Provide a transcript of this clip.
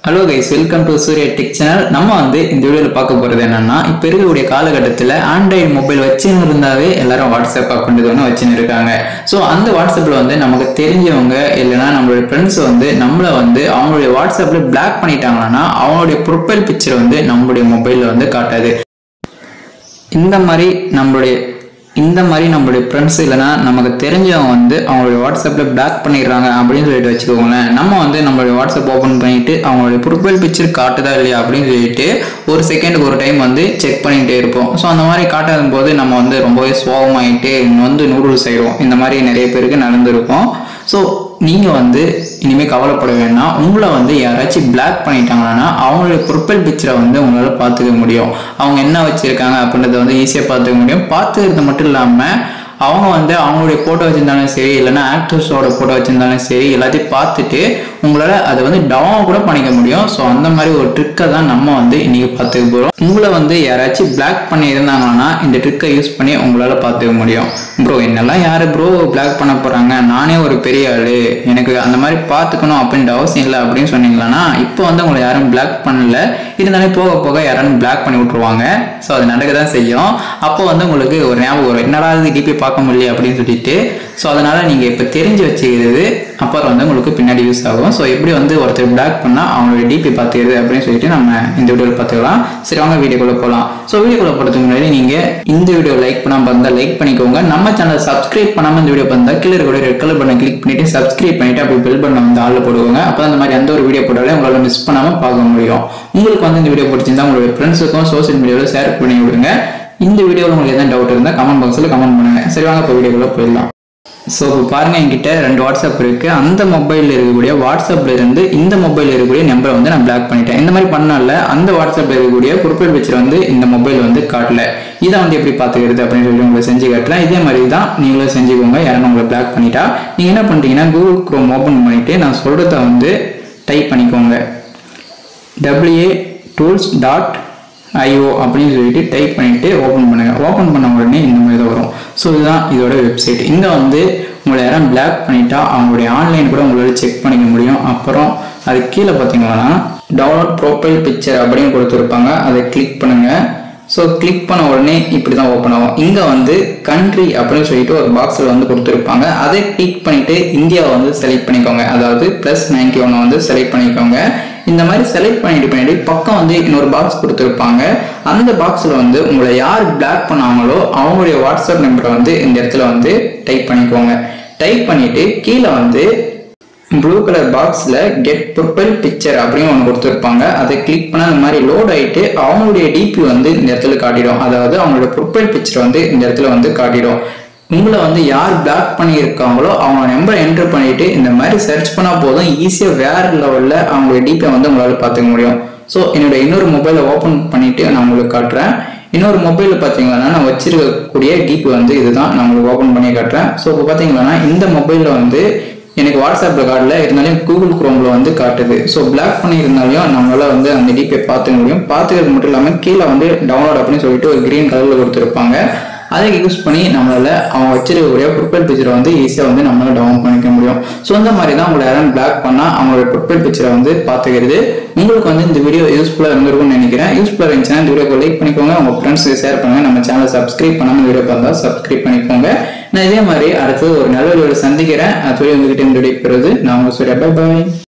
hello guys welcome to Surya tech channel நம்ம வந்து இந்த வீடியோவில் பார்க்க போகிறது என்னன்னா இப்போ இருக்கக்கூடிய காலகட்டத்தில் ஆண்ட்ராய்டு மொபைல் வச்சுன்னு இருந்தாவே எல்லாரும் வாட்ஸ்அப் அக்கௌண்ட் ஒன்று வச்சுன்னு இருக்காங்க ஸோ அந்த வாட்ஸ்அப்பில் வந்து நமக்கு தெரிஞ்சவங்க இல்லைன்னா நம்மளுடைய ஃப்ரெண்ட்ஸ் வந்து நம்மளை வந்து அவங்களுடைய வாட்ஸ்அப்பில் பிளாக் பண்ணிட்டாங்கன்னா அவங்களுடைய ப்ரொஃபைல் பிக்சர் வந்து நம்மளுடைய மொபைலில் வந்து காட்டாது இந்த மாதிரி நம்மளுடைய இந்த மாதிரி நம்மளுடைய ஃப்ரெண்ட்ஸ் இல்லைன்னா நமக்கு தெரிஞ்சவங்க வந்து அவங்களுடைய வாட்ஸ்அப்பில் பிளாக் பண்ணிடுறாங்க அப்படின்னு சொல்லிட்டு வச்சுக்கோங்களேன் நம்ம வந்து நம்மளுடைய வாட்ஸ்அப் ஓப்பன் பண்ணிட்டு அவங்களுடைய ப்ரொஃபைல் பிக்சர் காட்டுதா இல்லையா அப்படின்னு சொல்லிட்டு ஒரு செகண்டுக்கு ஒரு டைம் வந்து செக் பண்ணிகிட்டே இருப்போம் ஸோ அந்த மாதிரி காட்டாத போது நம்ம வந்து ரொம்பவே சோகமாயிட்டு வந்து நூடுல்ஸ் ஆயிடுவோம் இந்த மாதிரி நிறைய பேருக்கு நடந்திருக்கும் ஸோ நீங்கள் வந்து இனிமேல் கவலைப்பட வேண்டாம் உங்களை வந்து யாராச்சும் பிளாக் பண்ணிட்டாங்கன்னா அவங்களுடைய ப்ரொஃபைல் பிக்சரை வந்து உங்களால் பார்த்துக்க முடியும் அவங்க என்ன வச்சுருக்காங்க அப்படின்றத வந்து ஈஸியாக பார்த்துக்க முடியும் பார்த்துக்கிறது மட்டும் இல்லாமல் அவங்க வந்து அவங்களுடைய ஃபோட்டோ வச்சிருந்தாலும் சரி இல்லைன்னா ஆக்டர்ஸோட ஃபோட்டோ வச்சிருந்தாலும் சரி எல்லாத்தையும் பார்த்துட்டு உங்களால் அதை வந்து டவுன் கூட பண்ணிக்க முடியும் ஸோ அந்த மாதிரி ஒரு ட்ரிக்கை தான் நம்ம வந்து இன்னைக்கு பார்த்துக்க போகிறோம் உங்களை வந்து யாராச்சும் பிளாக் பண்ணி இருந்தாங்கன்னா இந்த ட்ரிக்கை யூஸ் பண்ணி உங்களால் பார்த்துக்க முடியும் ப்ரோ என்னெல்லாம் யார் ப்ரோ பிளாக் பண்ண போகிறாங்க நானே ஒரு பெரிய ஆள் எனக்கு அந்த மாதிரி பார்த்துக்கணும் அப்படின்ற அவசியம் இல்லை அப்படின்னு சொன்னீங்களன்னா இப்போ வந்து உங்களை யாரும் பிளாக் பண்ணல இருந்தாலும் போக போக யாரும் பிளாக் பண்ணி விட்ருவாங்க ஸோ அது நடக்க தான் செய்யும் அப்போ வந்து உங்களுக்கு ஒரு ஞாபகம் வரும் என்னடா இது டிபி பார்க்க முடியல அப்படின்னு சொல்லிட்டு ஸோ அதனால் நீங்கள் இப்போ தெரிஞ்சு வச்சுக்கிறது அப்புறம் வந்து உங்களுக்கு பின்னாடி யூஸ் ஆகும் ஸோ எப்படி வந்து ஒருத்தர் பிளாக் பண்ணால் அவங்களுடைய டிபி பார்த்துக்கிறது அப்படின்னு சொல்லிட்டு நம்ம இந்த வீடியோவில் பார்த்துக்கலாம் சரி வாங்க வீடியோக்குள்ளே போகலாம் ஸோ வீடியோக்குள்ளே போகிறதுக்கு முன்னாடி நீங்கள் இந்த வீடியோ லைக் பண்ணாமல் இருந்தால் லைக் பண்ணிக்கோங்க நம்ம சேனல் சப்ஸ்கிரைப் பண்ணாமல் இந்த வீடியோ பார்த்தா கீழே கூட ரெட் கலர் பண்ண கிளிக் பண்ணிட்டு சப்ஸ்கிரைப் பண்ணிட்டு அப்படி பெல் பண்ண வந்து ஆளில் போடுவாங்க அப்போ அந்த மாதிரி எந்த ஒரு வீடியோ போட்டாலே உங்களால் மிஸ் பண்ணாமல் பார்க்க முடியும் உங்களுக்கு வந்து இந்த வீடியோ பிடிச்சிருந்தா உங்களுடைய ஃப்ரெண்ட்ஸுக்கும் சோஷியல் மீடியாவில் ஷேர் பண்ணி விடுங்க இந்த வீடியோவில் உங்களுக்கு எதாவது டவுட் இருந்தால் கமெண்ட் பாக்ஸில் கமெண்ட் பண்ணுங்க சரி வாங்க இப்போ வீடியோக்குள்ளே போயிடலாம் ஸோ இப்போ பாருங்க என்கிட்ட ரெண்டு வாட்ஸ்அப் இருக்கு அந்த மொபைலில் இருக்கக்கூடிய வாட்ஸ்அப்ல இருந்து இந்த மொபைலில் இருக்கக்கூடிய நம்பரை வந்து நான் பிளாக் பண்ணிட்டேன் இந்த மாதிரி பண்ணால அந்த வாட்ஸ்அப்ல இருக்கக்கூடிய ப்ரொஃபைல் பிக்சர் வந்து இந்த மொபைல் வந்து காட்டல இதை வந்து எப்படி பார்த்துக்கிறது அப்படின்னு சொல்லி உங்களை செஞ்சு காட்டுறேன் இதே மாதிரி தான் நீங்களும் செஞ்சுக்கோங்க யாரும் உங்களை பிளாக் பண்ணிட்டா நீங்கள் என்ன பண்ணுறீங்கன்னா கூகுள் க்ரோம் ஓப்பன் பண்ணிட்டு நான் சொல்கிறத வந்து டைப் பண்ணிக்கோங்க டபிள்யூஏ டூல்ஸ் டாட் ஐஓ அப்படின்னு சொல்லிட்டு டைப் பண்ணிட்டு ஓப்பன் பண்ணுங்க ஓப்பன் பண்ண உடனே இந்த மாதிரி தான் வரும் ஸோ இதுதான் இதோட வெப்சைட் இங்கே வந்து உங்களை யாரும் பிளாக் பண்ணிட்டா அவங்களுடைய ஆன்லைன் கூட உங்களால் செக் பண்ணிக்க முடியும் அப்புறம் அது கீழே பார்த்தீங்கன்னா டவுன்லோட் ப்ரொஃபைல் பிக்சர் அப்படின்னு கொடுத்துருப்பாங்க அதை கிளிக் பண்ணுங்க ஸோ கிளிக் பண்ண உடனே இப்படி தான் ஓப்பன் ஆகும் இங்கே வந்து கண்ட்ரி அப்படின்னு சொல்லிட்டு ஒரு பாக்ஸில் வந்து கொடுத்துருப்பாங்க அதை கிளிக் பண்ணிட்டு இந்தியாவை வந்து செலக்ட் பண்ணிக்கோங்க அதாவது ப்ளஸ் நைன்டி ஒன்னை வந்து செலக்ட் பண்ணிக்கோங்க இந்த மாதிரி செலக்ட் பண்ணிட்டு பின்னாடி பக்கம் வந்து இன்னொரு பாக்ஸ் கொடுத்துருப்பாங்க அந்த பாக்ஸில் வந்து உங்களை யார் பிளாக் பண்ணாங்களோ அவங்களுடைய வாட்ஸ்அப் நம்பரை வந்து இந்த இடத்துல வந்து டைப் பண்ணிக்கோங்க டைப் பண்ணிட்டு கீழே வந்து ப்ளூ கலர் பாக்ஸில் கெட் ப்ரொஃபைல் பிக்சர் அப்படின்னு ஒன்று கொடுத்துருப்பாங்க அதை கிளிக் பண்ணால் அந்த மாதிரி லோட் ஆகிட்டு அவங்களுடைய டிபி வந்து இந்த இடத்துல காட்டிடும் அதாவது அவங்களோட ப்ரொஃபைல் பிக்சர் வந்து இந்த இடத்துல வந்து காட்டிடும் உங்களை வந்து யார் பிளாக் பண்ணியிருக்காங்களோ அவங்க நம்பரை என்டர் பண்ணிட்டு இந்த மாதிரி சர்ச் பண்ணால் போதும் ஈஸியாக வேற லெவலில் அவங்களுடைய டிபியை வந்து உங்களால் பார்த்துக்க முடியும் ஸோ என்னோட இன்னொரு மொபைலை ஓப்பன் பண்ணிட்டு நான் உங்களுக்கு காட்டுறேன் இன்னொரு மொபைலில் பார்த்தீங்கன்னா நான் வச்சிருக்கக்கூடிய டிபி வந்து இதுதான் நான் உங்களுக்கு ஓப்பன் பண்ணி காட்டுறேன் ஸோ இப்போ பார்த்தீங்கன்னா இந்த மொபைலில் வந்து எனக்கு வாட்ஸ்அப்பில் காட்டல இருந்தாலும் கூகுள் குரோமில் வந்து காட்டுது ஸோ பிளாக் பண்ணியிருந்தாலையும் நம்மளால வந்து அந்த டிபியை பார்த்துக்க முடியும் பார்த்துக்கிறது மட்டும் இல்லாமல் கீழே வந்து டவுன்லோட் அப்படின்னு சொல்லிட்டு ஒரு க்ரீன் கலரில் கொடுத்துருப்பாங்க அதை யூஸ் பண்ணி நம்மளால அவங்க வச்சிருக்கக்கூடிய ப்ரொஃபைல் பிக்சரை வந்து ஈஸியாக வந்து நம்மளால டவுன் பண்ணிக்க முடியும் ஸோ இந்த மாதிரி தான் உங்களை யாரும் பிளாக் பண்ணால் அவங்களோட ப்ரொஃபைல் பிக்சரை வந்து பார்த்துக்கிறது உங்களுக்கு வந்து இந்த வீடியோ யூஸ்ஃபுல்லாக இருந்திருக்கும்னு நினைக்கிறேன் யூஸ்ஃபுல்லாக இருந்துச்சுன்னா இந்த வீடியோக்கு லைக் பண்ணிக்கோங்க உங்கள் ஃப்ரெண்ட்ஸுக்கு ஷேர் பண்ணுங்க நம்ம சேனலை சப்ஸ்கிரைப் பண்ணாமல் வீடியோ பார்த்தா சப்ஸ்கிரைப் பண்ணிக்கோங்க நான் இதே மாதிரி அடுத்தது ஒரு நல்ல வீடியோவில் சந்திக்கிறேன் அது உங்ககிட்ட இந்த விடைபெறுவது நான் உங்கள் சூர்யா பை பாய்